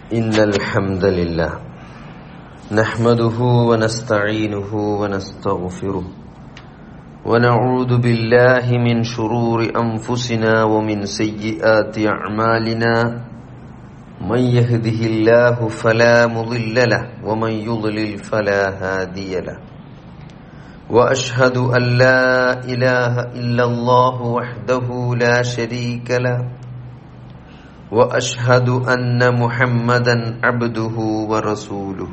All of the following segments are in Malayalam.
إن الحمد لله نحمده ونستعينه ونستغفره ونعوذ بالله من شرور أنفسنا ومن سيئات أعمالنا من يهده الله فلا مضل له ومن يضلل فلا هادي له واشهد ان لا اله الا الله وحده لا شريك له واشهد ان محمدا عبده ورسوله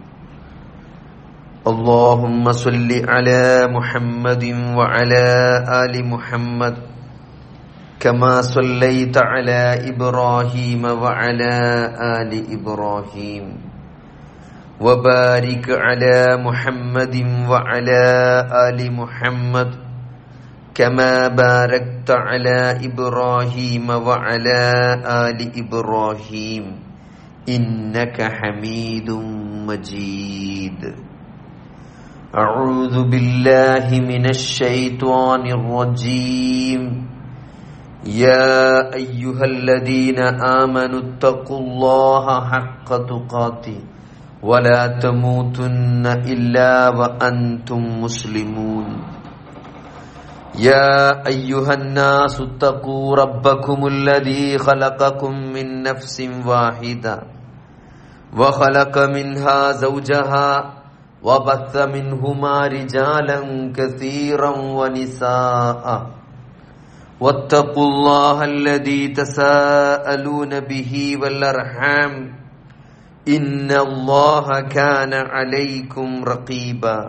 اللهم صل على محمد وعلى ال محمد كما صليت على ابراهيم وعلى ال ابراهيم وبارك على محمد وعلى ال محمد كما باركت على ابراهيم وعلى ال ابراهيم انك حميد مجيد اعوذ بالله من الشيطان الرجيم يا ايها الذين امنوا اتقوا الله حق تقاته ولا تموتن الا وانتم مسلمون يا ايها الناس اتقوا ربكم الذي خلقكم من نفس واحده وخلق منها زوجها وبث منهما رجالا كثيرا ونساء واتقوا الله الذي تساءلون به والارحام ان الله كان عليكم رقيبا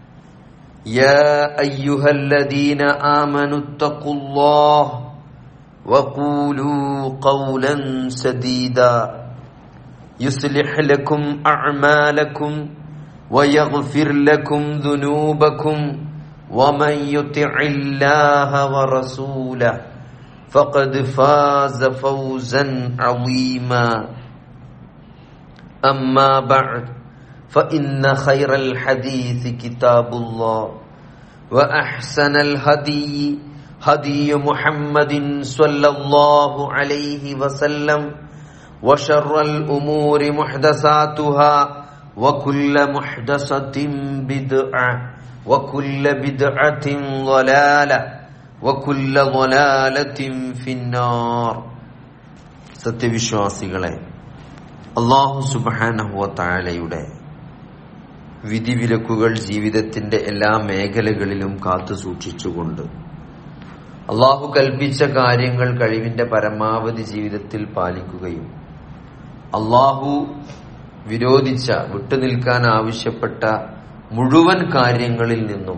يا ايها الذين امنوا اتقوا الله وقولوا قولا سديدا يصلح لكم اعمالكم ويغفر لكم ذنوبكم ومن يطع الله ورسوله فقد فاز فوزا عظيما أما بعد فإن خير الحديث كتاب الله وأحسن الهدي هدي محمد صلى الله عليه وسلم وشر الأمور محدثاتها وكل محدثة بدعة وكل بدعة ضلالة وكل ضلالة في النار സത്യവിശ്വാസികളെ അള്ളാഹു സുബാനഹുവ താഴയുടെ വിധിവിലക്കുകൾ ജീവിതത്തിന്റെ എല്ലാ മേഖലകളിലും കാത്തു സൂക്ഷിച്ചുകൊണ്ട് അള്ളാഹു കൽപ്പിച്ച കാര്യങ്ങൾ കഴിവിന്റെ പരമാവധി ജീവിതത്തിൽ പാലിക്കുകയും അള്ളാഹു വിരോധിച്ച വിട്ടുനിൽക്കാൻ ആവശ്യപ്പെട്ട മുഴുവൻ കാര്യങ്ങളിൽ നിന്നും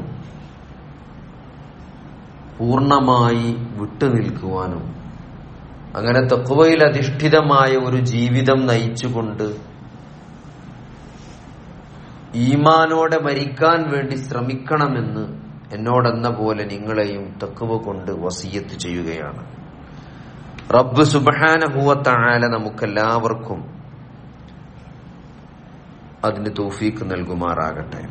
പൂർണമായി വിട്ടുനിൽക്കുവാനും അങ്ങനെ തക്കുവയിൽ അധിഷ്ഠിതമായ ഒരു ജീവിതം നയിച്ചുകൊണ്ട് ഈമാനോടെ മരിക്കാൻ വേണ്ടി ശ്രമിക്കണമെന്ന് എന്നോടെന്ന പോലെ നിങ്ങളെയും തക്കുവ കൊണ്ട് വസീയത്ത് ചെയ്യുകയാണ് റബ്ബ് സുബാനഹുവത്തായാല നമുക്കെല്ലാവർക്കും അതിന് തോഫീക്ക് നൽകുമാറാകട്ടെ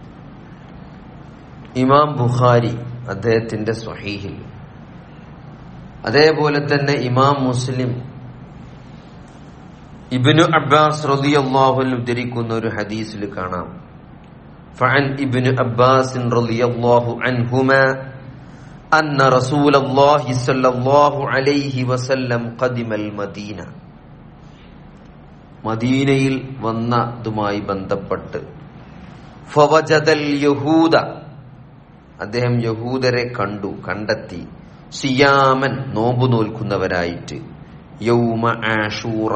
ഇമാം ബുഖാരി അദ്ദേഹത്തിന്റെ സ്വഹീഹിൽ അതേപോലെ തന്നെ ഇമാം മുസ്ലിം ഇബിനു അബ്ബാസ് റളിയല്ലാഹുവിൽ ഉദ്ധരിക്കുന്ന ഒരു ഹദീസിൽ കാണാം فعن ابن عباس رضي الله عنهما أن رسول الله صلى الله عليه وسلم قدم المدينة മദീനയിൽ വന്നതുമായി ബന്ധപ്പെട്ട് ഫവജദൽ യഹൂദ അദ്ദേഹം യഹൂദരെ കണ്ടു കണ്ടെത്തി സിയാമൻ നോമ്പു നോൽക്കുന്നവരായിട്ട് യൗമ ആഷൂറ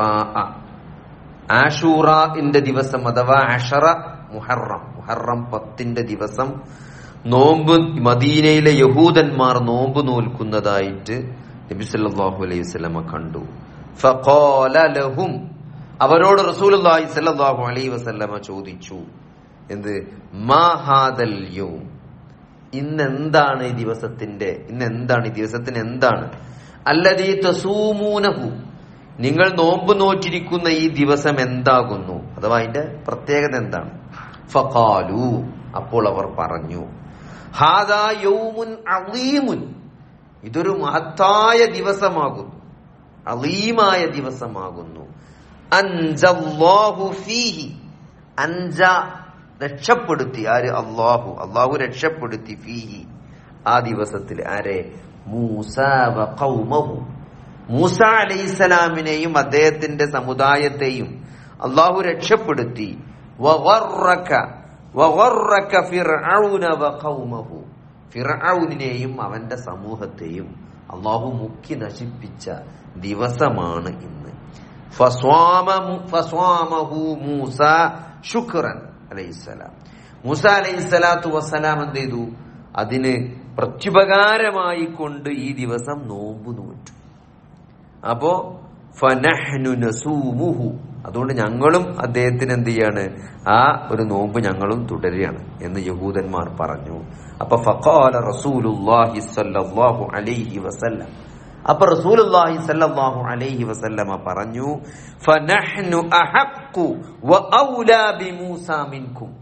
ആഷൂറിന്റെ ദിവസം അഥവാ അഷറ മുഹറം മുഹറം പത്തിന്റെ ദിവസം നോമ്പ് മദീനയിലെ യഹൂദന്മാർ നോമ്പ് നോൽക്കുന്നതായിട്ട് നബി സല്ലല്ലാഹു അലൈഹി വസല്ലമ കണ്ടു ഫഖാല ലഹും അവരോട് റസൂലുള്ളാഹി സല്ലല്ലാഹു അലൈഹി വസല്ലമ ചോദിച്ചു എന്ത് മാ ഹാദൽ യൗം ഇന്ന് എന്താണ് ഈ ദിവസത്തിന്റെ ഇന്ന് എന്താണ് ഈ ദിവസത്തിന് എന്താണ് അല്ലതീ തസൂമൂനഹു നിങ്ങൾ നോമ്പ് നോറ്റിരിക്കുന്ന ഈ ദിവസം എന്താകുന്നു അഥവാ അതിന്റെ പ്രത്യേകത എന്താണ് ഫഖാലു അപ്പോൾ അവർ പറഞ്ഞു ഹാദാ യൗമുൻ അളീമുൻ ഇതൊരു മഹത്തായ ദിവസമാകുന്നു അളീമായ ദിവസമാകുന്നു അൻജല്ലാഹു ഫീഹി അൻജ രക്ഷപ്പെടുത്തി ആര് അള്ളാഹു അള്ളാഹു രക്ഷപ്പെടുത്തി ഫീഹി ആ ദിവസത്തിൽ ആരെ മൂസ വ ഖൗമഹു മൂസ അലൈഹിസ്സലാമിനെയും അദ്ദേഹത്തിന്റെ സമുദായത്തെയും അള്ളാഹു രക്ഷപ്പെടുത്തി വഗറക വഗറക ഫിർഔന വ ഖൗമഹു ഫിർഔനിനെയും അവന്റെ സമൂഹത്തെയും അള്ളാഹു മുക്കി നശിപ്പിച്ച ദിവസമാണ് ഇന്ന് ഫസ്വാമ മു- ഫസ്വാമഹു മൂസ ശുക്രൻ അലൈഹിസ്സലാം മൂസ അലൈഹിസ്സലാത്തു വസ്സലാം എന്ത് ചെയ്തു അതിന് പ്രത്യുപകാരമായി കൊണ്ട് ഈ ദിവസം നോമ്പ് നോറ്റു അപ്പോ ഫനഹ്നു നസൂമുഹു അതുകൊണ്ട് ഞങ്ങളും അദ്ദേഹത്തിന് എന്ത് ചെയ്യാണ് ആ ഒരു നോമ്പ് ഞങ്ങളും തുടരുകയാണ് എന്ന് യഹൂദന്മാർ പറഞ്ഞു അപ്പൊ ഫഖാല റസൂലുള്ളാഹി സ്വല്ലല്ലാഹു അലൈഹി വസല്ലം അപ്പൊ റസൂലുള്ളാഹി സ്വല്ലല്ലാഹു അലൈഹി വസല്ലമ പറഞ്ഞു ഫനഹ്നു അഹഖു വ ഔലാ ബിമൂസ മിൻകും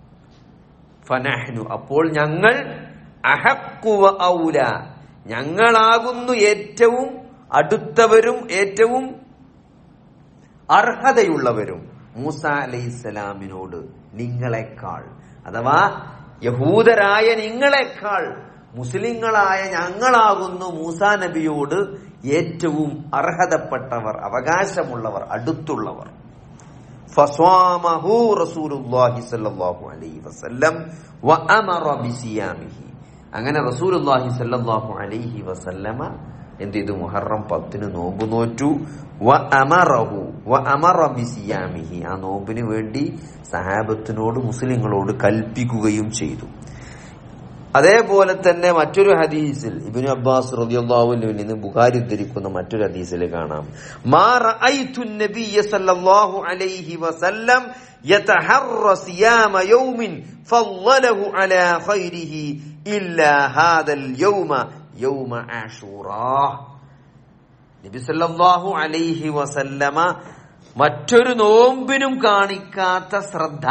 ഫനഹ്നു അപ്പോൾ ഞങ്ങൾ അഹഖു വ ഔല ഞങ്ങളാകുന്നു ഏറ്റവും അടുത്തവരും ഏറ്റവും അർഹതയുള്ളവരും മൂസ അലൈഹിസ്സലാമിനോട് നിങ്ങളെക്കാൾ അഥവാ യഹൂദരായ നിങ്ങളെക്കാൾ മുസ്ലിങ്ങളായ ഞങ്ങളാകുന്നു മൂസ നബിയോട് ഏറ്റവും അർഹതപ്പെട്ടവർ അവകാശമുള്ളവർ അടുത്തുള്ളവർ ഫസ്വാമഹു റസൂലുള്ളാഹി സ്വല്ലല്ലാഹു അലൈഹി വസല്ലം വഅമറ ബിസിയാമിഹി അങ്ങനെ റസൂലുള്ളാഹി സ്വല്ലല്ലാഹു അലൈഹി വസല്ലമ എന്ത് ചെയ്തു മുഹറം പത്തിന് നോമ്പ് നോറ്റു വ അമറഹു വ അമറ ബിസിയാമിഹി ആ നോമ്പിന് വേണ്ടി സഹാബത്തിനോട് മുസ്ലിങ്ങളോട് കൽപ്പിക്കുകയും ചെയ്തു അതേപോലെ തന്നെ മറ്റൊരു ഹദീസിൽ ഇബ്നു അബ്ബാസ് റളിയല്ലാഹുവിൽ നിന്ന് ബുഖാരി ഉദ്ധരിക്കുന്ന മറ്റൊരു ഹദീസിൽ കാണാം മാ റഅയ്തു നബിയ സല്ലല്ലാഹു അലൈഹി വസല്ലം യതഹറ സിയാമ യൗമിൻ ഫളലഹു അലാ ഖൈരിഹി ഇല്ലാ ഹാദൽ യൗമ യൗമ ആഷൂറാ നബി സല്ലല്ലാഹു അലൈഹി വസല്ലമ മറ്റൊരു നോമ്പിനും കാണിക്കാത്ത ശ്രദ്ധ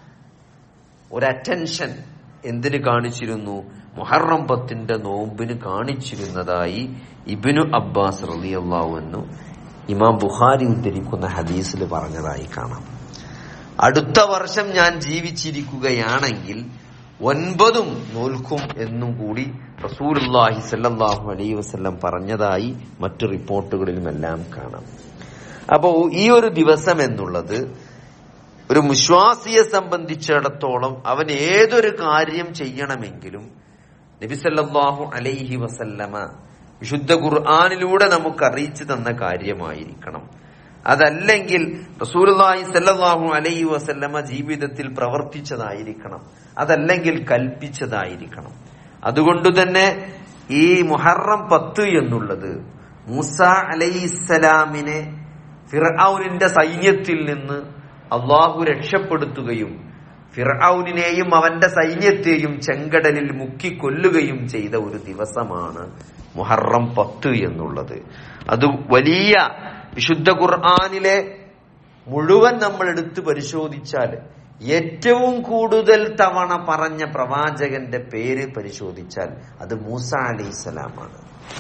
ഒരു അറ്റൻഷൻ എന്തിന് കാണിച്ചിരുന്നു മുഹറം പത്തിന്റെ നോമ്പിന് കാണിച്ചിരുന്നതായി ഇബിനു അബ്ബാസ് റളിയല്ലാഹു അൻഹു ഇമാം ബുഖാരി ഉദ്ധരിക്കുന്ന ഹദീസിൽ പറഞ്ഞതായി കാണാം അടുത്ത വർഷം ഞാൻ ജീവിച്ചിരിക്കുകയാണെങ്കിൽ ഒൻപതും നോൽക്കും എന്നും കൂടി റസൂലുള്ളാഹി സല്ലല്ലാഹു അലൈഹി വസല്ലം പറഞ്ഞതായി മറ്റു റിപ്പോർട്ടുകളിലുമെല്ലാം കാണാം അപ്പോ ഈ ഒരു ദിവസം എന്നുള്ളത് ഒരു വിശ്വാസിയെ സംബന്ധിച്ചിടത്തോളം അവൻ ഏതൊരു കാര്യം ചെയ്യണമെങ്കിലും നബിസല്ലാഹു അലൈഹി വസല്ലമ വിശുദ്ധ ഖുർആാനിലൂടെ നമുക്ക് അറിയിച്ചു തന്ന കാര്യമായിരിക്കണം അതല്ലെങ്കിൽ റസൂലുള്ളാഹി സല്ലല്ലാഹു അലൈഹി വസല്ലമ ജീവിതത്തിൽ പ്രവർത്തിച്ചതായിരിക്കണം അതല്ലെങ്കിൽ കൽപ്പിച്ചതായിരിക്കണം അതുകൊണ്ട് തന്നെ ഈ മുഹറം പത്ത് എന്നുള്ളത് മൂസ അലൈഹിസ്സലാമിനെ ഫിർഔനിന്റെ സൈന്യത്തിൽ നിന്ന് അള്ളാഹു രക്ഷപ്പെടുത്തുകയും ഫിർഔനിനെയും അവന്റെ സൈന്യത്തെയും ചെങ്കടലിൽ മുക്കിക്കൊല്ലുകയും ചെയ്ത ഒരു ദിവസമാണ് മുഹറം പത്ത് എന്നുള്ളത് അത് വലിയ വിശുദ്ധ ഖുർആാനിലെ മുഴുവൻ നമ്മൾ എടുത്ത് പരിശോധിച്ചാൽ ഏറ്റവും കൂടുതൽ തവണ പറഞ്ഞ പ്രവാചകന്റെ പേര് പരിശോധിച്ചാൽ അത് മൂസ അലൈഹിസ്സലാമാണ്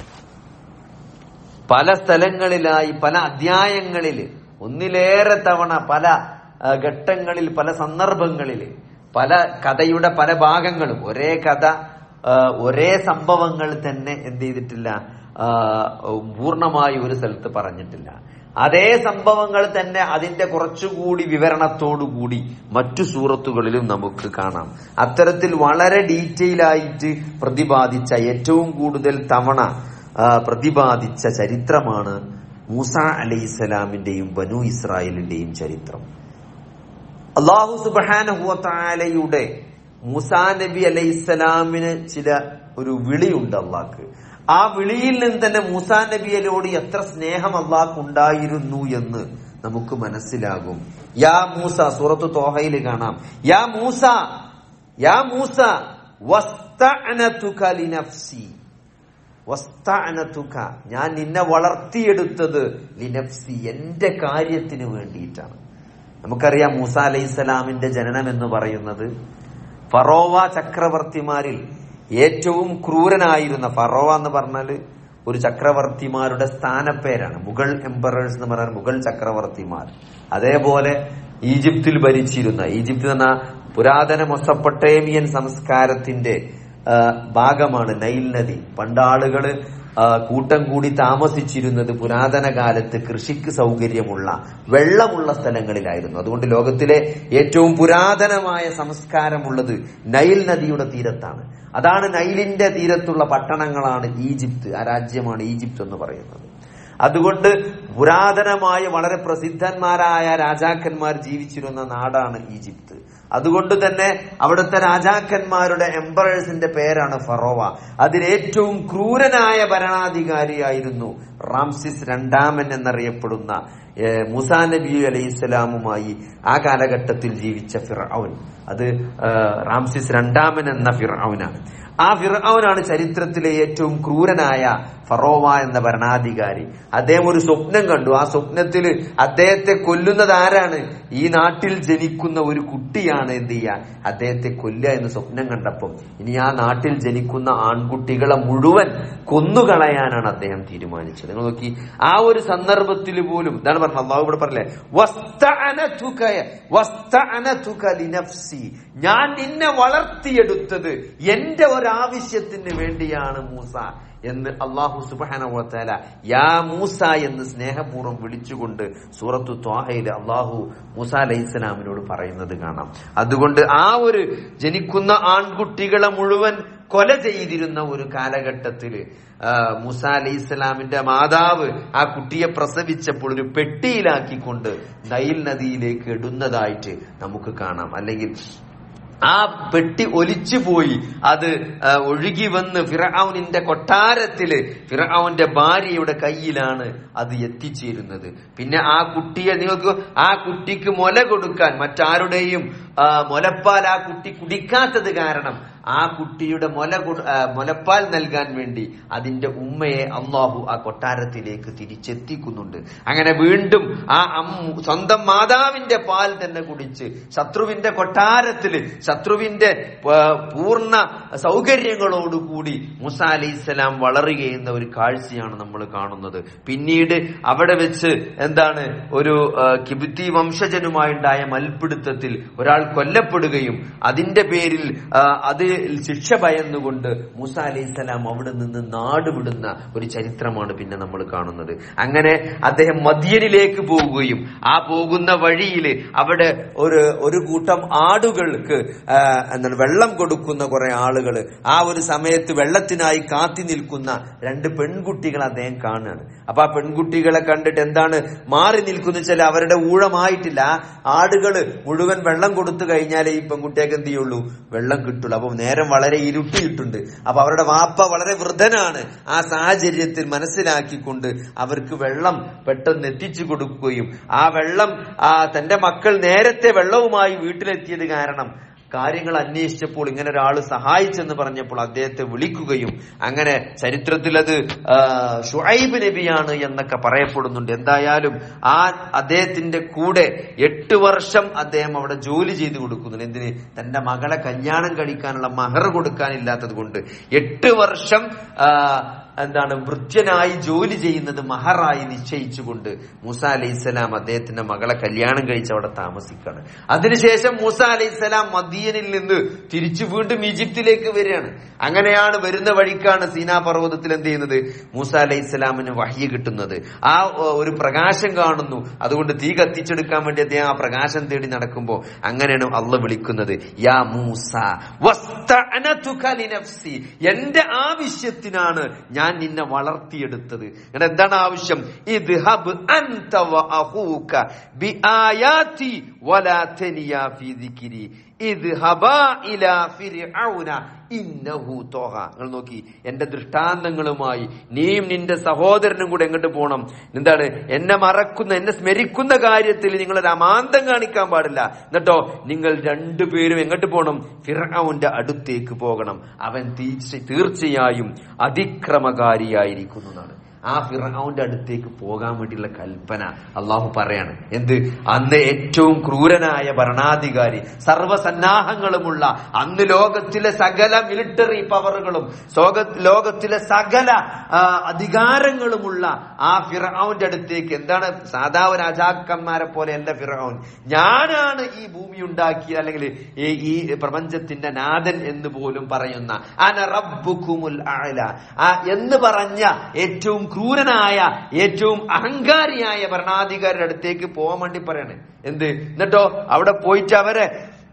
പല സ്ഥലങ്ങളിലായി പല അധ്യായങ്ങളിൽ ഒന്നിലേറെ തവണ പല ആ, ഘട്ടങ്ങളിൽ പല സന്ദർഭങ്ങളിൽ പല കഥയുടെ പല ഭാഗങ്ങളും ഒരേ കഥ ആ, ഒരേ സംഭവങ്ങൾ തന്നെ എന്ത് ചെയ്തിട്ടില്ല ആ, പൂർണ്ണമായി ഒരു സ്ഥലത്ത് പറഞ്ഞിട്ടില്ല അതേ സംഭവങ്ങൾ തന്നെ അതിന്റെ കുറച്ചുകൂടി വിവരണത്തോടുകൂടി മറ്റു സൂറത്തുകളിലും നമുക്ക് കാണാം അത്തരത്തിൽ വളരെ ഡീറ്റെയിൽ ആയിട്ട് പ്രതിപാദിച്ച ഏറ്റവും കൂടുതൽ തവണ ആ, പ്രതിപാദിച്ച ചരിത്രമാണ് മൂസ അലൈഹിസ്സലാമിന്റെയും ബനു ഇസ്രായേലിന്റെയും ചരിത്രം അള്ളാഹു സുബാനഹുവത്താലയുടെ മൂസാ നബി അലൈഹിസ്സലാമിന് ചില ഒരു വിളിയുണ്ട് അള്ളാഹ്ക്ക് ആ വിളിയിൽ നിന്ന് തന്നെ മൂസാ നബിയലോട് എത്ര സ്നേഹം അള്ളാഹ്ക്ക് ഉണ്ടായിരുന്നു എന്ന് നമുക്ക് മനസ്സിലാകും യാ മൂസ സൂറത്ത് തോഹയിൽ കാണാം യാ മൂസ യാ മൂസ വസ്തഅനതുക ലിനഫ്സി വസ്തഅനതുക ഞാൻ നിന്നെ വളർത്തിയെടുത്തത് ലിനഫ്സി എന്റെ കാര്യത്തിന് വേണ്ടിയിട്ടാണ് നമുക്കറിയാം മൂസ അലൈഹിസ്സലാമിന്റെ ജനനം എന്ന് പറയുന്നത് ഫറോവ ചക്രവർത്തിമാരിൽ ഏറ്റവും ക്രൂരനായിരുന്ന ഫറോവ എന്ന് പറഞ്ഞാല് ഒരു ചക്രവർത്തിമാരുടെ സ്ഥാനപ്പേരാണ് മുഗൾ എംപറേഴ്സ് എന്ന് പറഞ്ഞാൽ മുഗൾ ചക്രവർത്തിമാർ അതേപോലെ ഈജിപ്തിൽ ഭരിച്ചിരുന്ന ഈജിപ്ത് എന്ന പുരാതന മൊസപ്പൊട്ടേമിയൻ സംസ്കാരത്തിന്റെ ആ, ഭാഗമാണ് നൈൽ നദി പണ്ടാളുകള് ആ, കൂട്ടം കൂടി താമസിച്ചിരുന്നത് പുരാതന കാലത്ത് കൃഷിക്ക് സൗകര്യമുള്ള വെള്ളമുള്ള സ്ഥലങ്ങളിലായിരുന്നു അതുകൊണ്ട് ലോകത്തിലെ ഏറ്റവും പുരാതനമായ സംസ്കാരമുള്ളത് നൈൽ നദിയുടെ തീരത്താണ് അതാണ് നൈലിന്റെ തീരത്തുള്ള പട്ടണങ്ങളാണ് ഈജിപ്ത് ആ രാജ്യമാണ് ഈജിപ്ത് എന്ന് പറയുന്നത് അതുകൊണ്ട് പുരാതനമായ വളരെ പ്രസിദ്ധന്മാരായ രാജാക്കന്മാർ ജീവിച്ചിരുന്ന നാടാണ് ഈജിപ്ത് അതുകൊണ്ട് തന്നെ അവിടുത്തെ രാജാക്കന്മാരുടെ എംപറേഴ്സിന്റെ പേരാണ് ഫറോവ അതിലേറ്റവും ക്രൂരനായ ഭരണാധികാരിയായിരുന്നു റാംസിസ് രണ്ടാമൻ എന്നറിയപ്പെടുന്ന ഏഹ്, മൂസാ നബി അലൈഹി ഇസ്ലാമുമായി ആ കാലഘട്ടത്തിൽ ജീവിച്ച ഫിർഔൻ അത് ഏഹ്, റാംസിസ് രണ്ടാമൻ എന്ന ഫിർഔനാണ് ആ ഫിർഔനാണ് ചരിത്രത്തിലെ ഏറ്റവും ക്രൂരനായ ഫറോവ എന്ന ഭരണാധികാരി അദ്ദേഹം ഒരു സ്വപ്നം കണ്ടു ആ സ്വപ്നത്തിൽ അദ്ദേഹത്തെ കൊല്ലുന്നത് ആരാണ് ഈ നാട്ടിൽ ജനിക്കുന്ന ഒരു കുട്ടിയാണ് എന്ത് ചെയ്യാൻ അദ്ദേഹത്തെ കൊല്ലുക എന്ന് സ്വപ്നം കണ്ടപ്പം ഇനി ആ നാട്ടിൽ ജനിക്കുന്ന ആൺകുട്ടികളെ മുഴുവൻ കൊന്നുകളയാനാണ് അദ്ദേഹം തീരുമാനിച്ചത് നിങ്ങൾ നോക്കി ആ ഒരു സന്ദർഭത്തിൽ പോലും ഇതാണ് പറഞ്ഞത് അള്ളാഹു ഇവിടെ പറഞ്ഞില്ലേ "വസ്തഅനതുക വസ്തഅനതുക ലിനഫ്സി." ഞാൻ നിന്നെ വളർത്തിയെടുത്തത് എന്റെ ഒരാവശ്യത്തിന് വേണ്ടിയാണ് മൂസ എന്ന് അള്ളാഹു സുബാന യാ മൂസ എന്ന് സ്നേഹപൂർവ്വം വിളിച്ചുകൊണ്ട് സൂറത്തു ത്വാഹയിൽ അള്ളാഹു മൂസ അലൈഹി ഇസ്ലാമിനോട് പറയുന്നത് കാണാം അതുകൊണ്ട് ആ ഒരു ജനിക്കുന്ന ആൺകുട്ടികളെ മുഴുവൻ കൊല ചെയ്തിരുന്ന ഒരു കാലഘട്ടത്തില് ആ, മൂസ അലൈഹി ഇസ്ലാമിന്റെ മാതാവ് ആ കുട്ടിയെ പ്രസവിച്ചപ്പോൾ ഒരു പെട്ടിയിലാക്കിക്കൊണ്ട് നൈൽ നദിയിലേക്ക് ഇടുന്നതായിട്ട് നമുക്ക് കാണാം അല്ലെങ്കിൽ ആ പെട്ടി ഒലിച്ചു പോയി അത് ആ, ഒഴുകി വന്ന് ഫിറൌനിന്റെ കൊട്ടാരത്തില് ഫിറൌന്റെ ഭാര്യയുടെ കയ്യിലാണ് അത് എത്തിച്ചേരുന്നത് പിന്നെ ആ കുട്ടിയെ നിങ്ങൾക്ക് ആ കുട്ടിക്ക് മുല കൊടുക്കാൻ മറ്റാരുടെയും ആ, മുലപ്പാൽ ആ കുട്ടി കുടിക്കാത്തത് കാരണം ആ കുട്ടിയുടെ മുല കൊട്- ആ, മുലപ്പാൽ നൽകാൻ വേണ്ടി അതിന്റെ ഉമ്മയെ അള്ളാഹു ആ കൊട്ടാരത്തിലേക്ക് തിരിച്ചെത്തിക്കുന്നുണ്ട് അങ്ങനെ വീണ്ടും ആ അമ്മ സ്വന്തം മാതാവിന്റെ പാൽ തന്നെ കുടിച്ച് ശത്രുവിന്റെ കൊട്ടാരത്തില് ശത്രുവിന്റെ ആ, പൂർണ്ണ സൗകര്യങ്ങളോടുകൂടി മുസ അലൈഹിസ്സലാം വളരുകയെന്ന ഒരു കാഴ്ചയാണ് നമ്മൾ കാണുന്നത് പിന്നീട് അവിടെ വെച്ച് എന്താണ് ഒരു ആ, കിബിത്തി വംശജനുമായുണ്ടായ മൽപിടുത്തത്തിൽ ഒരാൾ കൊല്ലപ്പെടുകയും അതിന്റെ പേരിൽ ആ, അത് ശിക്ഷ ഭയന്നുകൊണ്ട് മൂസ അലൈഹിസ്സലാം അവിടെ നിന്ന് നാട് വിടുന്ന ഒരു ചരിത്രമാണ് പിന്നെ നമ്മൾ കാണുന്നത് അങ്ങനെ അദ്ദേഹം മദ്യനിലേക്ക് പോവുകയും ആ പോകുന്ന വഴിയിൽ അവിടെ ഒരു ഒരു കൂട്ടം ആടുകൾക്ക് ആ, എന്താണ് വെള്ളം കൊടുക്കുന്ന കുറെ ആളുകൾ ആ ഒരു സമയത്ത് വെള്ളത്തിനായി കാത്തി നിൽക്കുന്ന രണ്ട് പെൺകുട്ടികൾ അദ്ദേഹം കാണുകയാണ് അപ്പൊ ആ പെൺകുട്ടികളെ കണ്ടിട്ട് എന്താണ് മാറി നിൽക്കുന്ന വെച്ചാൽ അവരുടെ ഊഴമായിട്ടില്ല ആ ആടുകള് മുഴുവൻ വെള്ളം കൊടുത്തു കഴിഞ്ഞാലേ ഈ പെൺകുട്ടിയൊക്കെ എന്ത് ചെയ്യുള്ളൂ വെള്ളം കിട്ടുള്ളൂ അപ്പൊ നേരം വളരെ ഇരുട്ടിയിട്ടുണ്ട് അപ്പൊ അവരുടെ വാപ്പ വളരെ വൃദ്ധനാണ് ആ സാഹചര്യത്തിൽ മനസ്സിലാക്കിക്കൊണ്ട് അവർക്ക് വെള്ളം പെട്ടെന്ന് എത്തിച്ചു കൊടുക്കുകയും ആ വെള്ളം ആ തന്റെ മക്കൾ നേരത്തെ വെള്ളവുമായി വീട്ടിലെത്തിയത് കാരണം കാര്യങ്ങൾ അന്വേഷിച്ചപ്പോൾ ഇങ്ങനെ ഒരാൾ സഹായിച്ചെന്ന് പറഞ്ഞപ്പോൾ അദ്ദേഹത്തെ വിളിക്കുകയും അങ്ങനെ ചരിത്രത്തിൽ അത് ആ, ഷുഐബ് നബിയാണ് എന്നൊക്കെ പറയപ്പെടുന്നുണ്ട് എന്തായാലും ആ അദ്ദേഹത്തിന്റെ കൂടെ എട്ട് വർഷം അദ്ദേഹം അവിടെ ജോലി ചെയ്തു കൊടുക്കുന്നുണ്ട് എന്തിന് തന്റെ മകളെ കല്യാണം കഴിക്കാനുള്ള മഹർ കൊടുക്കാനില്ലാത്തത് കൊണ്ട് എട്ട് വർഷം ആ, എന്താണ് വൃത്യനായി ജോലി ചെയ്യുന്നത് മഹറായി നിശ്ചയിച്ചുകൊണ്ട് മൂസ അലൈഹിസ്സലാം അദ്ദേഹത്തിന്റെ മകളെ കല്യാണം കഴിച്ച് അവിടെ താമസിക്കുകയാണ് അതിനുശേഷം മൂസ അലൈഹിസ്സലാം മദീനിൽ നിന്ന് തിരിച്ചു വീണ്ടും ഈജിപ്തിലേക്ക് വരികയാണ് അങ്ങനെയാണ് വരുന്ന വഴിക്കാണ് സീനാ പർവ്വതത്തിൽ എന്ത് ചെയ്യുന്നത് മൂസ അലൈഹിസ്സലാമിന് വഹ്യ കിട്ടുന്നത് ആ ഓ, ഒരു പ്രകാശം കാണുന്നു അതുകൊണ്ട് തീ കത്തിച്ചെടുക്കാൻ വേണ്ടി അദ്ദേഹം ആ പ്രകാശം തേടി നടക്കുമ്പോൾ അങ്ങനെയാണ് അള്ള വിളിക്കുന്നത് യാ മൂസ വസ്തഅനതുക ലിനഫ്സി. എന്റെ ആവശ്യത്തിനാണ് ഞാൻ നിന്നെ വളർത്തിയെടുത്തത് അങ്ങനെ എന്താണ് ആവശ്യം ഇദ്ഹബ് അൻത വ അഖൂക ബിആയാതി വലാ തനിയാ ഫീ ദിക്രി ഇദ്ഹബാ ഇലാ ഫിർഔന ഇന്നഹു തോഹ നിങ്ങൾ നോക്കി എന്റെ ദൃഷ്ടാന്തങ്ങളുമായി നീയും നിന്റെ സഹോദരനും കൂടെ എങ്ങോട്ട് പോകണം എന്താണ് എന്നെ മറക്കുന്ന എന്നെ സ്മരിക്കുന്ന കാര്യത്തിൽ നിങ്ങൾ ഒരു അമാന്തം കാണിക്കാൻ പാടില്ല എന്നിട്ടോ നിങ്ങൾ രണ്ടുപേരും എങ്ങോട്ട് പോകണം ഫിറൌന്റെ അടുത്തേക്ക് പോകണം അവൻ തീർച്ച- തീർച്ചയായും അതിക്രമകാരിയായിരിക്കുന്നതാണ് ആ ഫിറൌന്റെ അടുത്തേക്ക് പോകാൻ വേണ്ടിയുള്ള കൽപ്പന അള്ളാഹു പറയാണ് എന്ത് അന്ന് ഏറ്റവും ക്രൂരനായ ഭരണാധികാരി സർവ്വസന്നാഹങ്ങളുമുള്ള അന്ന് ലോകത്തിലെ സകല മിലിറ്ററി പവറുകളും ലോക- ലോകത്തിലെ സകല ആ, അധികാരങ്ങളുമുള്ള ആ ഫിറൌന്റെ അടുത്തേക്ക് എന്താണ് സാധാരണ രാജാക്കന്മാരെ പോലെ അല്ല ഫിറൌൻ ഞാനാണ് ഈ ഭൂമി ഉണ്ടാക്കിയ അല്ലെങ്കിൽ ഈ ഈ പ്രപഞ്ചത്തിന്റെ നാഥൻ എന്ന് പോലും പറയുന്ന അന റബ്ബുക്കുമുൽ അഅല ആ എന്ന് പറഞ്ഞ ഏറ്റവും ക്രൂരനായ ഏറ്റവും അഹങ്കാരിയായ ഭരണാധികാരിയുടെ അടുത്തേക്ക് പോകാൻ വേണ്ടി പറയാണ് എന്ത് എന്നിട്ടോ അവിടെ പോയിട്ട് അവരെ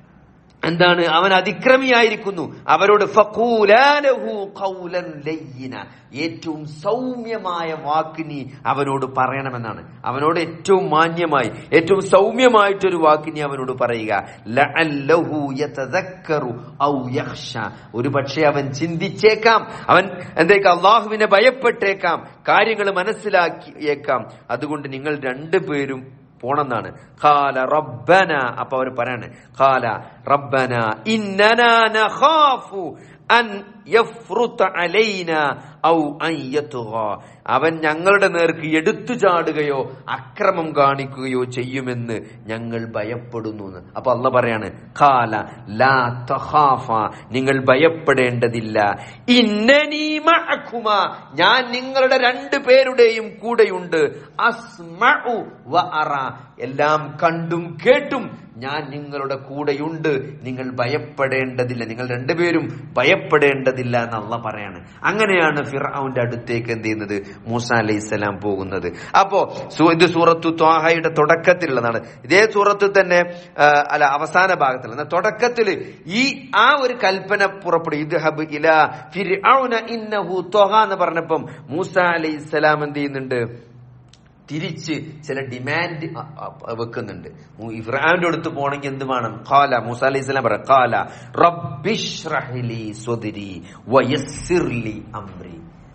എന്താണ് അവൻ അതിക്രമിയായിരിക്കുന്നു അവരോട് ഫഖൂലാലഹു ഖൗലൻ ലയ്യിന ഏറ്റവും സൗമ്യമായ വാക്ക് നീ അവനോട് പറയണമെന്നാണ് അവനോട് ഏറ്റവും മാന്യമായി ഏറ്റവും സൗമ്യമായിട്ടൊരു വാക്ക് നീ അവനോട് പറയുക ലഅല്ലഹു യതദക്കറു ഔ യഖ്ഷ ഒരു പക്ഷേ അവൻ ചിന്തിച്ചേക്കാം അവൻ എന്തേക്കാം അള്ളാഹുവിനെ ഭയപ്പെട്ടേക്കാം കാര്യങ്ങൾ മനസ്സിലാക്കിയേക്കാം അതുകൊണ്ട് നിങ്ങൾ രണ്ടുപേരും പോണെന്നാണ് ഖാല റബ്ബന അപ്പൊ അവർ പറയാണ് ഖാല റബ്ബന ഇന്നനാ നഖാഫു അൻ യഫ്റുത അലൈന ഔ അൻ യത്ഗ അവൻ ഞങ്ങളുടെ നേർക്ക് എടുത്തു ചാടുകയോ അക്രമം കാണിക്കുകയോ ചെയ്യുമെന്ന് ഞങ്ങൾ ഭയപ്പെടുന്നു എന്ന്. അപ്പൊ അല്ല പറയാണ് ഖാല ലാ തഖാഫ നിങ്ങൾ ഭയപ്പെടേണ്ടതില്ല ഇന്നനീ മഅകുമ ഞാൻ നിങ്ങളുടെ രണ്ടു പേരുടെയും കൂടെയുണ്ട് അസ്മഉ വ അറ എല്ലാം കണ്ടും കേട്ടും ഞാൻ നിങ്ങളുടെ കൂടെയുണ്ട് നിങ്ങൾ ഭയപ്പെടേണ്ടതില്ല നിങ്ങൾ രണ്ടുപേരും ഭയപ്പെടേണ്ടതില്ല എന്നല്ല പറയാണ് അങ്ങനെയാണ് ഫിറൌന്റെ അടുത്തേക്ക് എന്ത് ചെയ്യുന്നത് മൂസ അലൈഹി സ്വലാം പോകുന്നത് അപ്പോ സൂ- ഇത് സൂറത്തു ത്വാഹയുടെ തുടക്കത്തിലുള്ളതാണ് ഇതേ സൂറത്തിൽ തന്നെ ആ, അല്ല അവസാന ഭാഗത്തിൽ എന്നാൽ തുടക്കത്തിൽ ഈ ആ ഒരു കൽപ്പന പുറപ്പെടും ഇത് ഹബ് ഇല ഫിർഔന ഇന്നഹു ത്വഹ എന്ന് പറഞ്ഞപ്പം മൂസ അലൈഹി സ്വലാം എന്ത് ചെയ്യുന്നുണ്ട് തിരിച്ച് ചില ഡിമാൻഡ് അ- അ- വെക്കുന്നുണ്ട് മു- ഇബ്രാഹിമിന്റെ അടുത്ത് പോണെങ്കിൽ എന്ത് വേണം ഖാല മൂസ അലൈഹി സ്വലാം പറ ഖാല റബ്ബിഷ്റഹ്ലി സ്വദരി വയസ്സിർലി അംരി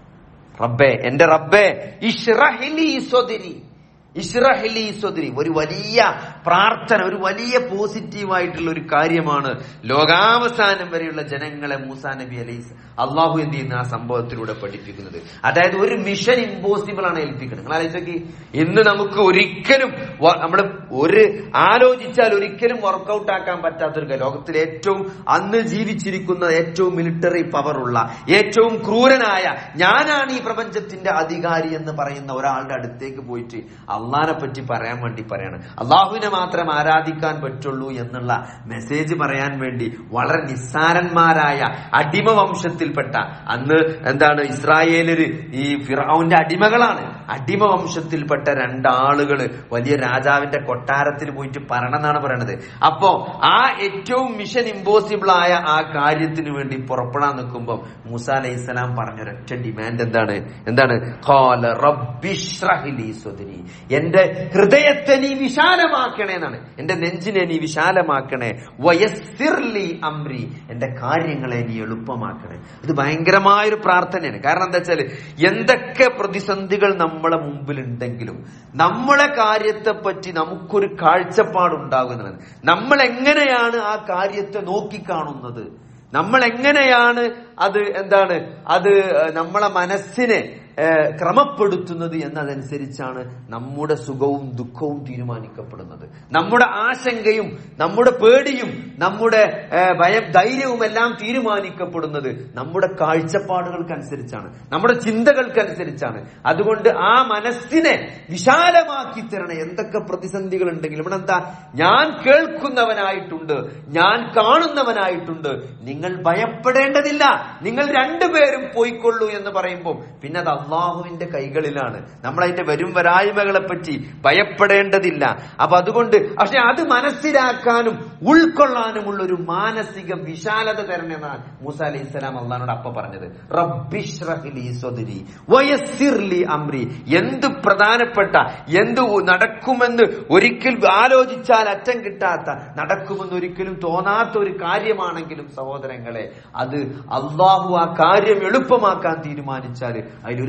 റബ്ബേ എന്റെ റബ്ബേ ഇഷ്റഹ്ലി സ്വദരി ഇഷ്റഹ്ലി സ്വദരി ഒരു വലിയ പ്രാർത്ഥന ഒരു വലിയ പോസിറ്റീവായിട്ടുള്ള ഒരു കാര്യമാണ് ലോകാവസാനം വരെയുള്ള ജനങ്ങളെ മൂസാ നബി അലൈഹി അള്ളാഹു എന്ത് ചെയ്യുന്ന ആ സംഭവത്തിലൂടെ പഠിപ്പിക്കുന്നത് അതായത് ഒരു മിഷൻ ഇമ്പോസിബിൾ ആണ് ഏൽപ്പിക്കുന്നത് നിങ്ങൾ ആലോചിച്ചോക്കി ഇന്ന് നമുക്ക് ഒരിക്കലും നമ്മൾ ഒരു ആലോചിച്ചാൽ ഒരിക്കലും വർക്കൗട്ട് ആക്കാൻ പറ്റാത്തൊരു കാര്യം. ലോകത്തിലെ ഏറ്റവും അന്ന് ജീവിച്ചിരിക്കുന്ന ഏറ്റവും മിലിറ്ററി പവർ ഉള്ള ഏറ്റവും ക്രൂരനായ ഞാനാണ് ഈ പ്രപഞ്ചത്തിന്റെ അധികാരി എന്ന് പറയുന്ന ഒരാളുടെ അടുത്തേക്ക് പോയിട്ട് അള്ളാഹിനെ പറ്റി പറയാൻ വേണ്ടി പറയാണ് അള്ളാഹുവിനെ മാത്രം ആരാധിക്കാൻ പറ്റുള്ളൂ എന്നുള്ള മെസ്സേജ് പറയാൻ വേണ്ടി വളരെ നിസ്സാരന്മാരായ അടിമ വംശത്തിൽപ്പെട്ട അന്ന് എന്താണ് ഇസ്രായേലര് ഈ ഫിറൌന്റെ അടിമകളാണ് അടിമ വംശത്തിൽപ്പെട്ട രണ്ടാളുകള് വലിയ രാജാവിന്റെ കൊട്ടാരത്തിൽ പോയിട്ട് പറയണമെന്നാണ് പറയണത് അപ്പോ ആ ഏറ്റവും മിഷൻ ഇമ്പോസിബിൾ ആയ ആ കാര്യത്തിന് വേണ്ടി പുറപ്പെടാൻ നിൽക്കുമ്പോൾ മൂസ അലൈഹി സ്വലാം പറഞ്ഞ ഒരൊറ്റ ഡിമാൻഡ് എന്താണ് എന്താണ് ഖാല റബ്ബിഷ്റഹ്ലി സ്വദരി എന്റെ ഹൃദയത്തെ നീ വിശാലമാക്കണേ എന്നാണ് എന്റെ നെഞ്ചിനെ നീ വിശാലമാക്കണേ വയസ്സിർലി അംരി എന്റെ കാര്യങ്ങളെ നീ എളുപ്പമാക്കണേ ഇത് ഭയങ്കരമായൊരു പ്രാർത്ഥനയാണ് കാരണം എന്താ വെച്ചാല് എന്തൊക്കെ പ്രതിസന്ധികൾ നമ്മളെ മുമ്പിൽ ഉണ്ടെങ്കിലും നമ്മളെ കാര്യത്തെ പറ്റി നമുക്കൊരു കാഴ്ചപ്പാടുണ്ടാകുന്നത് നമ്മൾ എങ്ങനെയാണ് ആ കാര്യത്തെ നോക്കിക്കാണുന്നത് നമ്മൾ എങ്ങനെയാണ് അത് എന്താണ് അത് നമ്മളെ മനസ്സിനെ ഏഹ്, ക്രമപ്പെടുത്തുന്നത് എന്നതനുസരിച്ചാണ് നമ്മുടെ സുഖവും ദുഃഖവും തീരുമാനിക്കപ്പെടുന്നത് നമ്മുടെ ആശങ്കയും നമ്മുടെ പേടിയും നമ്മുടെ ഏഹ്, ഭയം ധൈര്യവും എല്ലാം തീരുമാനിക്കപ്പെടുന്നത് നമ്മുടെ കാഴ്ചപ്പാടുകൾക്കനുസരിച്ചാണ് നമ്മുടെ ചിന്തകൾക്കനുസരിച്ചാണ് അതുകൊണ്ട് ആ മനസ്സിനെ വിശാലമാക്കി തരണേ എന്തൊക്കെ പ്രതിസന്ധികൾ ഉണ്ടെങ്കിലും ഇവിടെ എന്താ ഞാൻ കേൾക്കുന്നവനായിട്ടുണ്ട് ഞാൻ കാണുന്നവനായിട്ടുണ്ട് നിങ്ങൾ ഭയപ്പെടേണ്ടതില്ല നിങ്ങൾ രണ്ടുപേരും പോയിക്കൊള്ളൂ എന്ന് പറയുമ്പോൾ പിന്നെ അത് അള്ളാഹുവിന്റെ കൈകളിലാണ് നമ്മൾ അതിന്റെ വരും വരായ്മകളെ പറ്റി ഭയപ്പെടേണ്ടതില്ല അപ്പൊ അതുകൊണ്ട് പക്ഷെ അത് മനസ്സിലാക്കാനും ഉൾക്കൊള്ളാനുമുള്ള ഒരു മാനസിക വിശാലത തരണമെന്നാണ് മൂസ അലൈഹി സ്വലാം അള്ളഹാനോട് അപ്പ പറഞ്ഞത് റബ്ബിഷ്റഹ്ലി സ്വദരി വയസ്സിർലി അംരി എന്ത് പ്രധാനപ്പെട്ട എന്ത് നടക്കുമെന്ന് ഒരിക്കൽ ആലോചിച്ചാൽ അറ്റം കിട്ടാത്ത നടക്കുമെന്ന് ഒരിക്കലും തോന്നാത്ത ഒരു കാര്യമാണെങ്കിലും സഹോദരങ്ങളെ അത് അള്ളാഹു ആ കാര്യം എളുപ്പമാക്കാൻ തീരുമാനിച്ചാൽ അതിലൊരു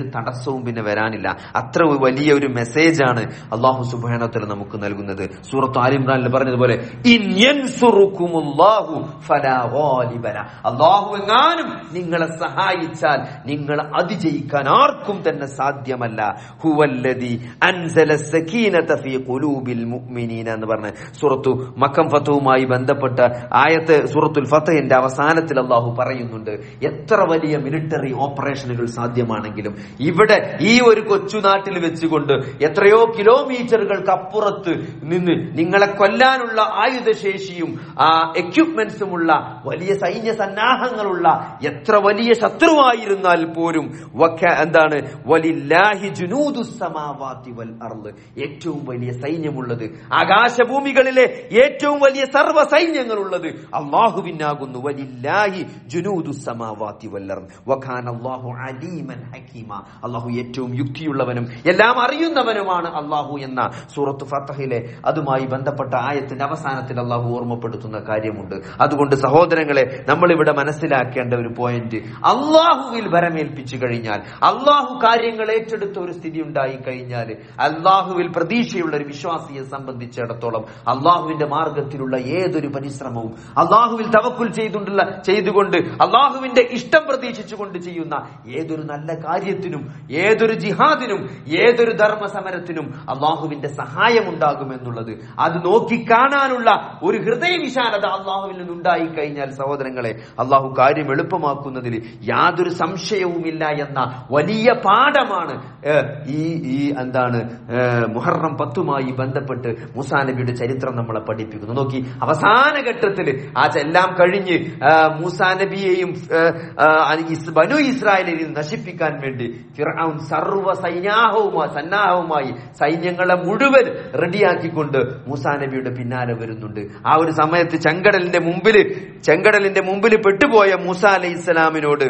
അതിനൊരു തടസ്സവും പിന്നെ വരാനില്ല അത്ര വലിയ ഒരു മെസ്സേജാണ് അള്ളാഹു സുബാനത്തിൽ നമുക്ക് നൽകുന്നത് സൂറത്ത് ആലിമ്രാനിൽ പറഞ്ഞതുപോലെ "ഇൻ യൻസുറുക്കുമുല്ലാഹു ഫലാ ഗാലിബ ലഹ്." അള്ളാഹു എങ്ങാനും നിങ്ങളെ സഹായിച്ചാൽ നിങ്ങൾ അതിജയിക്കാൻ ആർക്കും തന്നെ സാധ്യമല്ല ഹുവല്ലദി അൻസല സകീനത ഫീ ഖുലൂബിൽ മുഅ്മിനീന എന്ന് പറഞ്ഞ സൂറത്തു മക്കം ഫത്തുവുമായി ബന്ധപ്പെട്ട ആയത്ത് സൂറത്തുൽ ഫത്തഹിന്റെ അവസാനത്തിൽ അള്ളാഹു പറയുന്നുണ്ട് എത്ര വലിയ മിലിറ്ററി ഓപ്പറേഷനുകൾ സാധ്യമാണെങ്കിലും ഇവിടെ ഈ ഒരു കൊച്ചു നാട്ടിൽ വെച്ചുകൊണ്ട് എത്രയോ കിലോമീറ്ററുകൾക്ക് അപ്പുറത്ത് നിന്ന് നിങ്ങളെ കൊല്ലാനുള്ള ആയുധശേഷിയും ആ എക്യുപ്മെന്റ്സുമുള്ള വലിയ സൈന്യ സന്നാഹങ്ങളുള്ള എത്ര വലിയ ശത്രുവായിരുന്നാൽ പോലും വക്ക- എന്താണ് വലില്ലാഹി ജുനൂദുസ് സമാവാതി വൽ അർള് ഏറ്റവും വലിയ സൈന്യമുള്ളത് ആകാശഭൂമികളിലെ ഏറ്റവും വലിയ സർവ്വ സൈന്യങ്ങളുള്ളത് അള്ളാഹുവിനാകുന്നു വലില്ലാഹി ജുനൂദുസ് സമാവാതി വൽ അർള് വഖാന അല്ലാഹു അലീമൻ ഹക്കീമ അള്ളാഹു ഏറ്റവും യുക്തിയുള്ളവനും എല്ലാം അറിയുന്നവനുമാണ് അള്ളാഹു എന്ന സൂറത്ത് ഫത്തഹിലെ അതുമായി ബന്ധപ്പെട്ട ആയത്തിന്റെ അവസാനത്തിൽ അള്ളാഹു ഓർമ്മപ്പെടുത്തുന്ന കാര്യമുണ്ട് അതുകൊണ്ട് സഹോദരങ്ങളെ നമ്മൾ ഇവിടെ മനസ്സിലാക്കേണ്ട ഒരു പോയിന്റ് അള്ളാഹുവിൽ വരമേൽപ്പിച്ചു കഴിഞ്ഞാൽ അള്ളാഹു കാര്യങ്ങൾ ഏറ്റെടുത്ത ഒരു സ്ഥിതി ഉണ്ടായി കഴിഞ്ഞാൽ അള്ളാഹുവിൽ പ്രതീക്ഷയുള്ള ഒരു വിശ്വാസിയെ സംബന്ധിച്ചിടത്തോളം അള്ളാഹുവിന്റെ മാർഗത്തിലുള്ള ഏതൊരു പരിശ്രമവും അള്ളാഹുവിൽ തവക്കുൽ ചെയ്തുകൊണ്ടുള്ള ചെയ്തുകൊണ്ട് അള്ളാഹുവിന്റെ ഇഷ്ടം പ്രതീക്ഷിച്ചുകൊണ്ട് ചെയ്യുന്ന ഏതൊരു നല്ല കാര്യത്തിനും ഏതൊരു ജിഹാദിനും ഏതൊരു ധർമ്മ സമരത്തിനും അള്ളാഹുവിന്റെ സഹായം ഉണ്ടാകുമെന്നുള്ളത് അത് നോക്കിക്കാണാനുള്ള ഒരു ഹൃദയവിശാലത അള്ളാഹുവിൽ നിന്നുണ്ടായി കഴിഞ്ഞാൽ സഹോദരങ്ങളെ അള്ളാഹു കാര്യം എളുപ്പമാക്കുന്നതിൽ യാതൊരു സംശയവുമില്ല എന്ന വലിയ പാഠമാണ് ഏഹ്, ഈ ഈ എന്താണ് ഏഹ്, മുഹറം പത്തുമായി ബന്ധപ്പെട്ട് മുസാ നബിയുടെ ചരിത്രം നമ്മളെ പഠിപ്പിക്കുന്നു നോക്കി അവസാന ഘട്ടത്തിൽ ആ എല്ലാം കഴിഞ്ഞ് ആ, മൂസാ നബിയെയും ഏഹ്, ആ, ഇസ്- ബനു ഇസ്രായേലിനെ നശിപ്പിക്കാൻ വേണ്ടി ഫിർഔൻ സർവ്വ സൈന്യാഹവുമായി സന്നാഹവുമായി സൈന്യങ്ങളെ മുഴുവൻ റെഡിയാക്കിക്കൊണ്ട് മൂസാ നബിയുടെ പിന്നാലെ വരുന്നുണ്ട് ആ ഒരു സമയത്ത് ചെങ്കടലിന്റെ മുമ്പിൽ ചെങ്കടലിന്റെ മുമ്പിൽ പെട്ടുപോയ മൂസ അലൈഹി ഇസ്ലാമിനോട്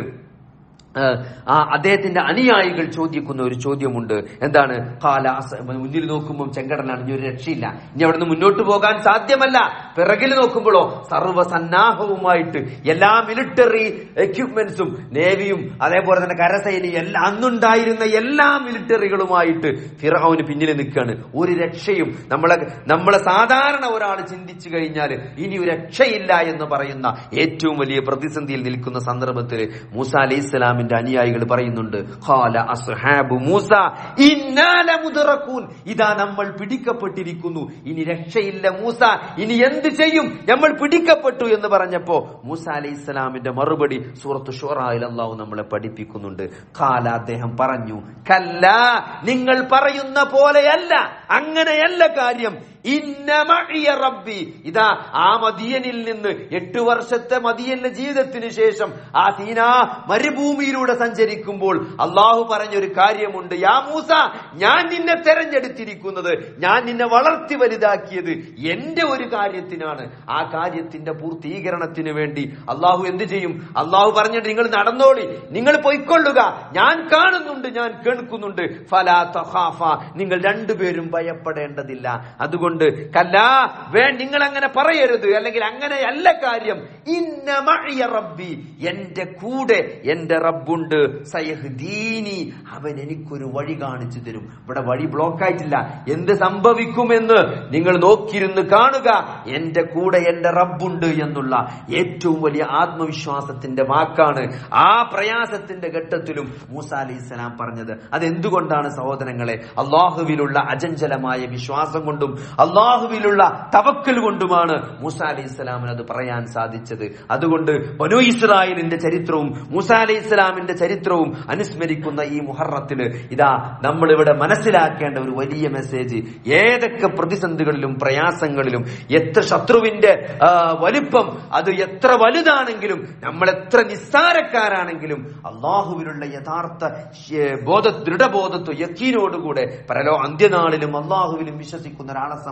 ഏഹ്, ആ അദ്ദേഹത്തിന്റെ അനുയായികൾ ചോദിക്കുന്ന ഒരു ചോദ്യമുണ്ട് എന്താണ് കാല അസ- മുന്നിൽ നോക്കുമ്പോൾ ചെങ്കടലാണ് ഇനി ഒരു രക്ഷയില്ല ഇനി അവിടുന്ന് മുന്നോട്ട് പോകാൻ സാധ്യമല്ല പിറകിൽ നോക്കുമ്പോഴോ സർവ്വസന്നാഹവുമായിട്ട് എല്ലാ മിലിറ്ററി എക്യുപ്മെന്റ്സും നേവിയും അതേപോലെ തന്നെ കരസേനയും എല്ലാ അന്നുണ്ടായിരുന്ന എല്ലാ മിലിറ്ററികളുമായിട്ട് ഫിറൌന് പിന്നിൽ നിൽക്കുകയാണ് ഒരു രക്ഷയും നമ്മളെ നമ്മളെ സാധാരണ ഒരാൾ ചിന്തിച്ചു കഴിഞ്ഞാൽ ഇനി ഒരു രക്ഷയില്ല എന്ന് പറയുന്ന ഏറ്റവും വലിയ പ്രതിസന്ധിയിൽ നിൽക്കുന്ന സന്ദർഭത്തിൽ മൂസ അലൈഹി ഇസ്ലാമിന്റെ അനുയായികൾ പറയുന്നുണ്ട് ഖാല അസ്ഹാബു മൂസ ഇന്നാ ലമുദ്റഖൂൻ. ഇതാ നമ്മൾ പിടിക്കപ്പെട്ടിരിക്കുന്നു ഇനി രക്ഷയില്ല മൂസ ഇനി എന്ത് ചെയ്യും നമ്മൾ പിടിക്കപ്പെട്ടു എന്ന് പറഞ്ഞപ്പോ മൂസ അലൈഹി ഇസ്ലാമിന്റെ മറുപടി സൂറത്ത് ഷുറായിൽ അള്ളാഹു നമ്മളെ പഠിപ്പിക്കുന്നുണ്ട് ഖാല അദ്ദേഹം പറഞ്ഞു കല്ല നിങ്ങൾ പറയുന്ന പോലെയല്ല അങ്ങനെയല്ല കാര്യം ഇന്ന മഅിയ റബ്ബി ഇതാ ആ മദിയനിൽ നിന്ന് എട്ട് വർഷത്തെ മദിയന്റെ ജീവിതത്തിന് ശേഷം ആ സീനാ മരുഭൂമിയിലൂടെ സഞ്ചരിക്കുമ്പോൾ അള്ളാഹു പറഞ്ഞൊരു കാര്യമുണ്ട് യാ മൂസ ഞാൻ നിന്നെ തെരഞ്ഞെടുത്തിരിക്കുന്നത് ഞാൻ നിന്നെ വളർത്തി വലുതാക്കിയത് എന്റെ ഒരു കാര്യത്തിനാണ് ആ കാര്യത്തിന്റെ പൂർത്തീകരണത്തിന് വേണ്ടി അള്ളാഹു എന്ത് ചെയ്യും അള്ളാഹു പറഞ്ഞിട്ട് നിങ്ങൾ നടന്നോളി നിങ്ങൾ പൊയ്ക്കൊള്ളുക ഞാൻ കാണുന്നുണ്ട് ഞാൻ കേൾക്കുന്നുണ്ട് ഫലാ തഖാഫ നിങ്ങൾ രണ്ടുപേരും ഭയപ്പെടേണ്ടതില്ല അതുകൊണ്ട് കല്ലാ വേ നിങ്ങൾ അങ്ങനെ പറയരുത് അല്ലെങ്കിൽ അങ്ങനെയല്ല കാര്യം ഇന്ന മഅിയ റബ്ബി എന്റെ കൂടെ എന്റെ റബ്ബുണ്ട് സയഹ്ദീനി അവൻ എനിക്കൊരു വഴി കാണിച്ചു തരും ഇവിടെ വഴി ബ്ലോക്ക് ആയിട്ടില്ല എന്ത് സംഭവിക്കുമെന്ന് നിങ്ങൾ നോക്കിയിരുന്ന് കാണുക എന്റെ കൂടെ എന്റെ റബ്ബുണ്ട് എന്നുള്ള ഏറ്റവും വലിയ ആത്മവിശ്വാസത്തിന്റെ വാക്കാണ് ആ പ്രയാസത്തിന്റെ ഘട്ടത്തിലും മൂസ അലൈഹി സ്വലാം പറഞ്ഞത് അതെന്തുകൊണ്ടാണ് സഹോദരങ്ങളെ അള്ളാഹുവിലുള്ള അജഞ്ചലമായ വിശ്വാസം കൊണ്ടും അള്ളാഹുവിലുള്ള തവക്കൽ കൊണ്ടുമാണ് മൂസ അലൈഹി സ്വലാമിന് അത് പറയാൻ സാധിച്ചത് അതുകൊണ്ട് ബനു ഇസ്രായേലിന്റെ ചരിത്രവും മൂസ അലൈഹി സ്വലാമിന്റെ ചരിത്രവും അനുസ്മരിക്കുന്ന ഈ മുഹറത്തില് ഇതാ നമ്മൾ ഇവിടെ മനസ്സിലാക്കേണ്ട ഒരു വലിയ മെസ്സേജ് ഏതൊക്കെ പ്രതിസന്ധികളിലും പ്രയാസങ്ങളിലും എത്ര ശത്രുവിന്റെ ആ, വലിപ്പം അത് എത്ര വലുതാണെങ്കിലും നമ്മൾ എത്ര നിസ്സാരക്കാരാണെങ്കിലും അള്ളാഹുവിലുള്ള യഥാർത്ഥ ഏ, ബോധ ദൃഢബോധത്വ യക്കീനോടുകൂടെ പരലോ അന്ത്യനാളിലും അള്ളാഹുവിലും വിശ്വസിക്കുന്ന ഒരാളെ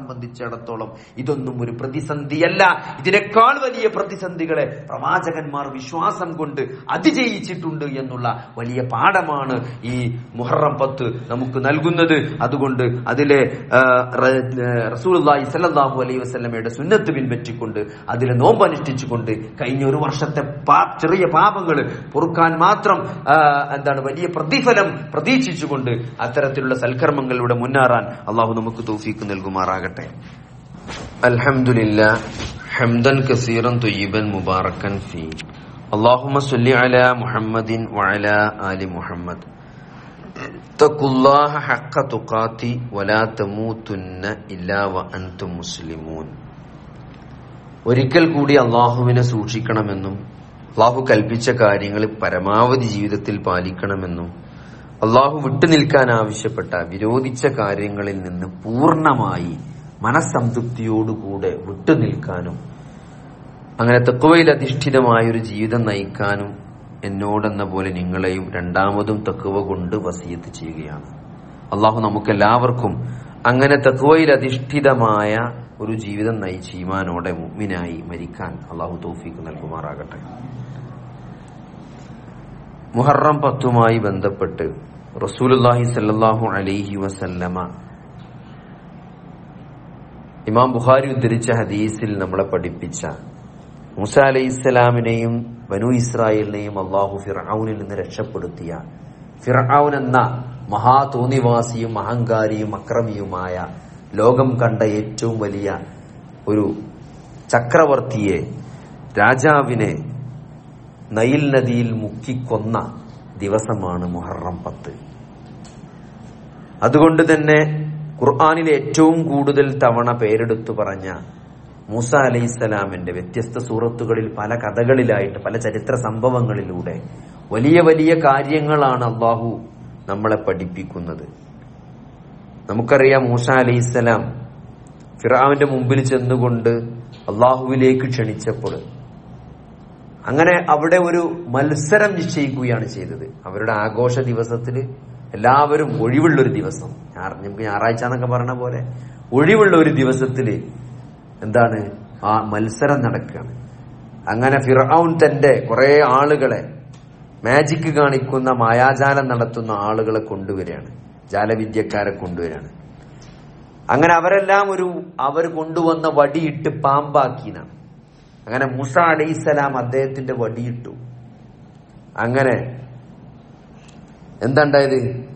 സംബന്ധിച്ചിടത്തോളം ഇതൊന്നും ഒരു പ്രതിസന്ധിയല്ല ഇതിനേക്കാൾ വലിയ പ്രതിസന്ധികളെ പ്രവാചകന്മാർ വിശ്വാസം കൊണ്ട് അതിജയിച്ചിട്ടുണ്ട് എന്നുള്ള വലിയ പാഠമാണ് ഈ മുഹറം പത്ത് നമുക്ക് നൽകുന്നത് അതുകൊണ്ട് അതിലെ റസൂലി സല്ലാഹു അലൈഹി വസ്ലമയുടെ സുന്നത്ത് പിൻപറ്റിക്കൊണ്ട് അതിലെ നോമ്പ് അനുഷ്ഠിച്ചുകൊണ്ട് കഴിഞ്ഞ ഒരു വർഷത്തെ പാ- ചെറിയ പാപങ്ങൾ പൊറുക്കാൻ മാത്രം ആ, എന്താണ് വലിയ പ്രതിഫലം പ്രതീക്ഷിച്ചുകൊണ്ട് അത്തരത്തിലുള്ള സൽക്കർമ്മങ്ങളിലൂടെ മുന്നേറാൻ അള്ളാഹു നമുക്ക് തൗഫീക്ക് നൽകുമാറാകട്ടെ അൽഹംദുലില്ലാ ഹംദൻ കസീറൻ തൊയ്യബൻ മുബാറക്കൻ ഫീ اللهم صل على محمد وعلى آل محمد اتقوا الله حق تقاته ولا تموتن إلا وأنتم مسلمون ഒരിക്കൽ കൂടി അള്ളാഹുവിനെ സൂക്ഷിക്കണമെന്നും അള്ളാഹു കൽപ്പിച്ച കാര്യങ്ങൾ പരമാവധി ജീവിതത്തിൽ പാലിക്കണമെന്നും അള്ളാഹു വിട്ടുനിൽക്കാൻ ആവശ്യപ്പെട്ട വിരോധിച്ച കാര്യങ്ങളിൽ നിന്ന് പൂർണ്ണമായി മനസ്സംതൃപ്തിയോടുകൂടെ വിട്ടുനിൽക്കാനും അങ്ങനെ തെക്കുവയിൽ അധിഷ്ഠിതമായ ഒരു ജീവിതം നയിക്കാനും എന്നോടെന്ന പോലെ നിങ്ങളെയും രണ്ടാമതും തെക്കുവ കൊണ്ട് വസീയത്ത് ചെയ്യുകയാണ് അള്ളാഹു നമുക്കെല്ലാവർക്കും അങ്ങനെ തെക്കുവയിൽ അധിഷ്ഠിതമായ ഒരു ജീവിതം നയിച്ച് ഈമാനോടെ മുഗ്മിനായി മരിക്കാൻ അള്ളാഹു തൗഫീക്ക് നൽകുമാറാകട്ടെ മുഹറം പത്തുമായി ബന്ധപ്പെട്ട് റസൂലുല്ലാഹി സല്ലല്ലാഹു അലൈഹി വസല്ലമ ഇമാം ബുഖാരി ഉദ്ധരിച്ച ഹദീസിൽ നമ്മളെ പഠിപ്പിച്ച മൂസ അലൈഹി ഇസ്ലാമിനെയും ബനു ഇസ്രായേലിനെയും അള്ളാഹു ഫിറൌനിൽ നിന്ന് രക്ഷപ്പെടുത്തിയ ഫിറൌൻ എന്ന മഹാതോന്നിവാസിയും അഹങ്കാരിയും അക്രമിയുമായ ലോകം കണ്ട ഏറ്റവും വലിയ ഒരു ചക്രവർത്തിയെ രാജാവിനെ നൈൽ നദിയിൽ മുക്കിക്കൊന്ന ദിവസമാണ് മുഹറം പത്ത് അതുകൊണ്ട് തന്നെ ഖുർആാനിൽ ഏറ്റവും കൂടുതൽ തവണ പേരെടുത്തു പറഞ്ഞ മൂസ അലൈഹിസ്സലാമിന്റെ വ്യത്യസ്ത സൂറത്തുകളിൽ പല കഥകളിലായിട്ട് പല ചരിത്ര സംഭവങ്ങളിലൂടെ വലിയ വലിയ കാര്യങ്ങളാണ് അള്ളാഹു നമ്മളെ പഠിപ്പിക്കുന്നത് നമുക്കറിയാം മൂസ അലൈഹിസ്സലാം ഫിറാവിന്റെ മുമ്പിൽ ചെന്നുകൊണ്ട് അള്ളാഹുവിലേക്ക് ക്ഷണിച്ചപ്പോൾ അങ്ങനെ അവിടെ ഒരു മത്സരം നിശ്ചയിക്കുകയാണ് ചെയ്തത് അവരുടെ ആഘോഷ ദിവസത്തിൽ എല്ലാവരും ഒഴിവുള്ള ഒരു ദിവസം ഞായർ- നമുക്ക് ഞായറാഴ്ച എന്നൊക്കെ പറഞ്ഞ പോലെ ഒഴിവുള്ള ഒരു ദിവസത്തില് എന്താണ് ആ മത്സരം നടക്കുകയാണ് അങ്ങനെ ഫിറൌൻ തന്റെ കുറെ ആളുകളെ മാജിക് കാണിക്കുന്ന മായാജാലം നടത്തുന്ന ആളുകളെ കൊണ്ടുവരികയാണ് ജാലവിദ്യക്കാരെ കൊണ്ടുവരികയാണ് അങ്ങനെ അവരെല്ലാം ഒരു അവർ കൊണ്ടുവന്ന വടിയിട്ട് പാമ്പാക്കിനാണ് അങ്ങനെ മുസ അലൈഹിസ്സലാം അദ്ദേഹത്തിന്റെ വടിയിട്ടു അങ്ങനെ എന്താ ഉണ്ടായത്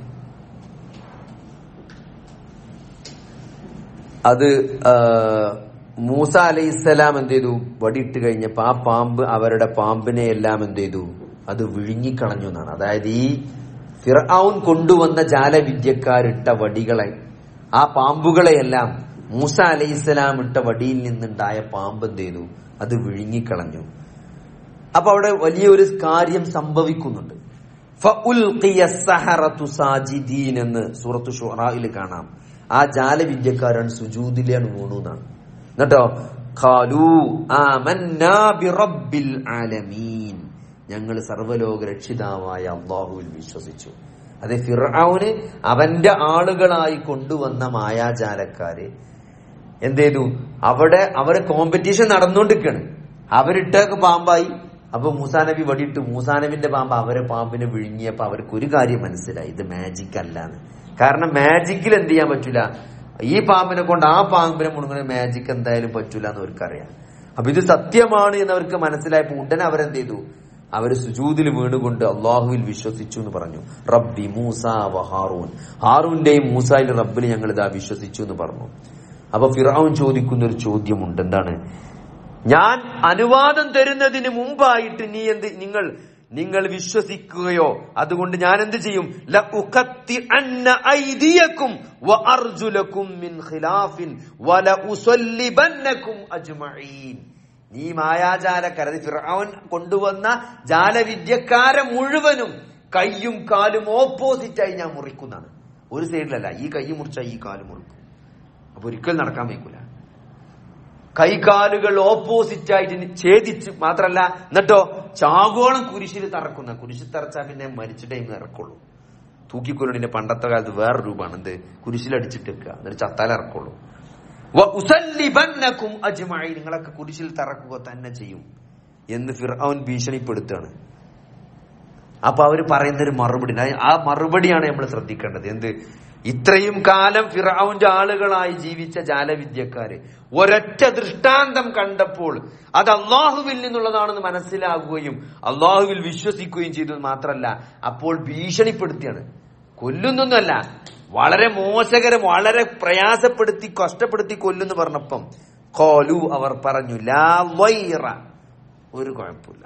അത് ആ, മൂസ അലൈഹിസ്സലാം എന്ത് ചെയ്തു വടിയിട്ട് കഴിഞ്ഞപ്പോ ആ പാമ്പ് അവരുടെ പാമ്പിനെ എല്ലാം എന്ത് ചെയ്തു അത് വിഴുങ്ങിക്കളഞ്ഞു എന്നാണ് അതായത് ഈ ഫിറൌൻ കൊണ്ടുവന്ന ജാലവിദ്യക്കാരിട്ട വടികളെ ആ പാമ്പുകളെയെല്ലാം മൂസ അലൈഹിസ്സലാം ഇട്ട വടിയിൽ നിന്നുണ്ടായ പാമ്പ് എന്ത് ചെയ്തു അത് വിഴുങ്ങിക്കളഞ്ഞു അപ്പൊ അവിടെ വലിയൊരു കാര്യം സംഭവിക്കുന്നുണ്ട് ഫഉൽഖിയ സഹറത്തു സാജിദീൻ എന്ന് സൂറത്തു ഷുറായിൽ കാണാം ആ ജാലവിദ്യക്കാരൻ സുജൂദിലാണ് വീണു എന്നാണ് എന്നിട്ടോ ഖാലൂ ആമന്നാ ബിറബ്ബിൽ ആലമീൻ ഞങ്ങൾ സർവ്വലോക രക്ഷിതാവായ അള്ളാഹുവിൽ വിശ്വസിച്ചു അതെ ഫിർഔന് അവന്റെ ആളുകളായി കൊണ്ടുവന്ന മായാജാലക്കാര് എന്ത് ചെയ്തു അവിടെ അവര് കോമ്പറ്റീഷൻ നടന്നുകൊണ്ടിരിക്കാണ് അവരിട്ടൊക്കെ പാമ്പായി അപ്പൊ മൂസാ നബി വടിയിട്ട് മൂസാ നബിന്റെ പാമ്പ് അവരെ പാമ്പിനെ വിഴുങ്ങിയപ്പോ അവർക്ക് ഒരു കാര്യം മനസ്സിലായി ഇത് മാജിക് അല്ലാന്ന് കാരണം മാജിക്കിൽ എന്ത് ചെയ്യാൻ പറ്റൂല ഈ പാമ്പിനെ കൊണ്ട് ആ പാമ്പിനെ മുഴുവൻ മാജിക് എന്തായാലും പറ്റൂല എന്ന് അവർക്കറിയാം അപ്പൊ ഇത് സത്യമാണ് എന്ന് അവർക്ക് മനസ്സിലായപ്പോ ഉടനെ അവരെന്ത് ചെയ്തു അവര് സുജൂദിൽ വീണുകൊണ്ട് അള്ളാഹുവിൽ വിശ്വസിച്ചു എന്ന് പറഞ്ഞു റബ്ബി മൂസ വ ഹാറൂൻ ഹാറൂന്റെയും മൂസായിൽ റബ്ബിൽ ഞങ്ങൾ ഇതാ വിശ്വസിച്ചു എന്ന് പറഞ്ഞു അപ്പൊ ഫിറൌൻ ചോദിക്കുന്ന ഒരു ചോദ്യമുണ്ട് എന്താണ് ഞാൻ അനുവാദം തരുന്നതിന് മുമ്പായിട്ട് നീ എന്ത് നിങ്ങൾ നിങ്ങൾ വിശ്വസിക്കുകയോ അതുകൊണ്ട് ഞാൻ എന്ത് ചെയ്യും ലഉഖത്തിഅന്ന ഐദിയക്കും വഅർജുലക്കും മിൻ ഖിലാഫിൻ വലഉസല്ലിബന്നക്കും അജ്മഈൻ നീ മായാജാലക്കാരത് ഫിർഔൻ കൊണ്ടുവന്ന ജാലവിദ്യക്കാരെ മുഴുവനും കയ്യും കാലും ഓപ്പോസിറ്റായി ഞാൻ മുറിക്കുന്നതാണ് ഒരു സൈഡിലല്ല ഈ കൈ മുറിച്ച ഈ കാല് മുറിക്കും അപ്പൊ ഒരിക്കലും നടക്കാൻ വയ്ക്കൂല കൈകാലുകൾ ഓപ്പോസിറ്റ് ആയിട്ട് ഛേദിച്ച് മാത്രല്ല എന്നിട്ടോ ചാകോളം കുരിശിൽ തറക്കുന്ന കുരിശിൽ തറച്ചാൽ പിന്നെ മരിച്ചിട്ടേ ഇങ്ങ് ഇറക്കുള്ളൂ തൂക്കിക്കൊല്ലുന്നതിന്റെ പണ്ടത്തെ കാലത്ത് വേറെ രൂപമാണ് എന്ത് കുരിശിലടിച്ചിട്ട് വെക്കുക എന്നിട്ട് ചത്താൽ ഇറക്കുള്ളൂ വ ഉസല്ലിബന്നകും അജ്മഈൻ നിങ്ങളൊക്കെ കുരിശിൽ തറക്കുക തന്നെ ചെയ്യും എന്ന് ഫിർഔൻ ഭീഷണിപ്പെടുത്തുകയാണ് അപ്പൊ അവര് പറയുന്ന ഒരു മറുപടി ഉണ്ട്. ആ മറുപടിയാണ് നമ്മൾ ശ്രദ്ധിക്കേണ്ടത് എന്ത് ഇത്രയും കാലം ഫിറൌന്റെ ആളുകളായി ജീവിച്ച ജാലവിദ്യക്കാര് ഒരൊറ്റ ദൃഷ്ടാന്തം കണ്ടപ്പോൾ അത് അള്ളാഹുവിൽ നിന്നുള്ളതാണെന്ന് മനസ്സിലാകുകയും അള്ളാഹുവിൽ വിശ്വസിക്കുകയും ചെയ്തത് മാത്രമല്ല അപ്പോൾ ഭീഷണിപ്പെടുത്തിയാണ് കൊല്ലുന്നൊന്നുമല്ല വളരെ മോശകരം വളരെ പ്രയാസപ്പെടുത്തി കഷ്ടപ്പെടുത്തി കൊല്ലുന്നു പറഞ്ഞപ്പം കോലു അവർ പറഞ്ഞു ലാ വൈറ ഒരു കുഴപ്പമില്ല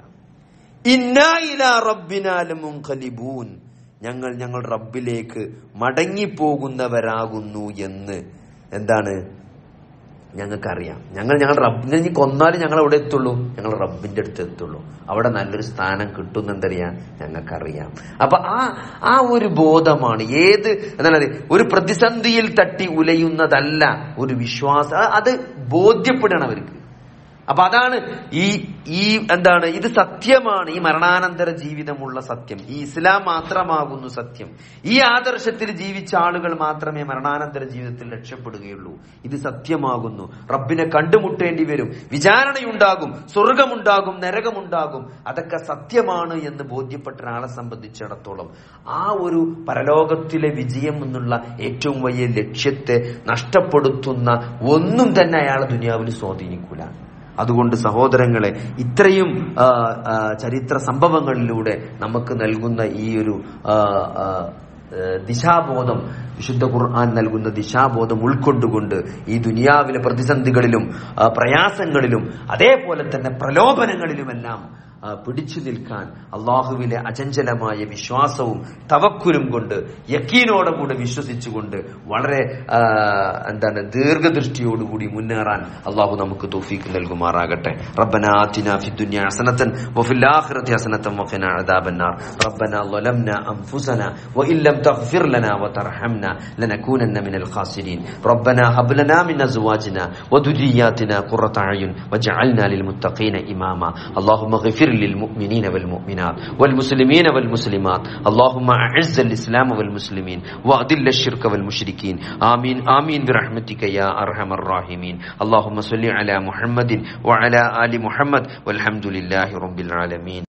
ഇന്നാ ഇലാ റബ്ബിനാ ലമുൻഖലിബൂൻ ഞങ്ങൾ ഞങ്ങൾ റബ്ബിലേക്ക് മടങ്ങിപ്പോകുന്നവരാകുന്നു എന്ന് എന്താണ് ഞങ്ങൾക്കറിയാം ഞങ്ങൾ ഞങ്ങൾ റബ്ബിനെ ഇനി കൊന്നാലും ഞങ്ങൾ എവിടെ എത്തുള്ളൂ ഞങ്ങൾ റബ്ബിന്റെ അടുത്ത് എത്തുള്ളൂ അവിടെ നല്ലൊരു സ്ഥാനം കിട്ടുന്നെന്തറിയാം ഞങ്ങൾക്കറിയാം അപ്പൊ ആ ആ ഒരു ബോധമാണ് ഏത് എന്താണ് അത് ഒരു പ്രതിസന്ധിയിൽ തട്ടി ഉലയുന്നതല്ല ഒരു വിശ്വാസം ആ- അത് ബോധ്യപ്പെടണം അവർക്ക് അപ്പൊ അതാണ് ഈ ഈ എന്താണ് ഇത് സത്യമാണ് ഈ മരണാനന്തര ജീവിതമുള്ള സത്യം ഈ ഇസ്ലാം മാത്രമാകുന്നു സത്യം ഈ ആദർശത്തിൽ ജീവിച്ച ആളുകൾ മാത്രമേ മരണാനന്തര ജീവിതത്തിൽ രക്ഷപ്പെടുകയുള്ളൂ ഇത് സത്യമാകുന്നു റബ്ബിനെ കണ്ടുമുട്ടേണ്ടി വരും വിചാരണയുണ്ടാകും സ്വർഗമുണ്ടാകും നരകമുണ്ടാകും അതൊക്കെ സത്യമാണ് എന്ന് ബോധ്യപ്പെട്ട ഒരാളെ സംബന്ധിച്ചിടത്തോളം ആ ഒരു പരലോകത്തിലെ വിജയം എന്നുള്ള ഏറ്റവും വലിയ ലക്ഷ്യത്തെ നഷ്ടപ്പെടുത്തുന്ന ഒന്നും തന്നെ അയാളെ ദുനിയാവിൽ സ്വാധീനിക്കൂല അതുകൊണ്ട് സഹോദരങ്ങളെ ഇത്രയും ആ, ആ, ചരിത്ര സംഭവങ്ങളിലൂടെ നമുക്ക് നൽകുന്ന ഈ ഒരു ആ, ആ, ഏഹ് ദിശാബോധം വിശുദ്ധ ഖുർആൻ നൽകുന്ന ദിശാബോധം ഉൾക്കൊണ്ടുകൊണ്ട് ഈ ദുനിയാവിലെ പ്രതിസന്ധികളിലും ആ, പ്രയാസങ്ങളിലും അതേപോലെ തന്നെ പ്രലോഭനങ്ങളിലുമെല്ലാം ആ, പിടിച്ചു നിൽക്കാൻ അള്ളാഹുവിലെ അചഞ്ചലമായ വിശ്വാസവും തവക്കുലും കൊണ്ട് യക്കീനോടുകൂടെ വിശ്വസിച്ചുകൊണ്ട് വളരെ ആ, എന്താണ് ദീർഘദൃഷ്ടിയോടുകൂടി മുന്നേറാൻ അള്ളാഹു നമുക്ക് തോഫീക്ക് നൽകുമാറാകട്ടെ റബ്ബന ആതിന ഫി ദുനിയ ഹസനത്തൻ വഫിൽ ആഖിറതി ഹസനത്തൻ വഖിന അദാബന്നാർ റബ്ബന ظلمنا انفسنا وان لم تغفر لنا وترحمنا لنكونن من الخاسرين ربنا هب لنا من ازواجنا وذرياتنا قرة اعين واجعلنا للمتقين اماما اللهم اغفر للمؤمنين والمؤمنات والمسلمين والمسلمات اللهم اعز الاسلام والمسلمين واذل الشرك والمشركين امين امين برحمتك يا ارحم الراحمين اللهم صل على محمد وعلى ال محمد والحمد لله رب العالمين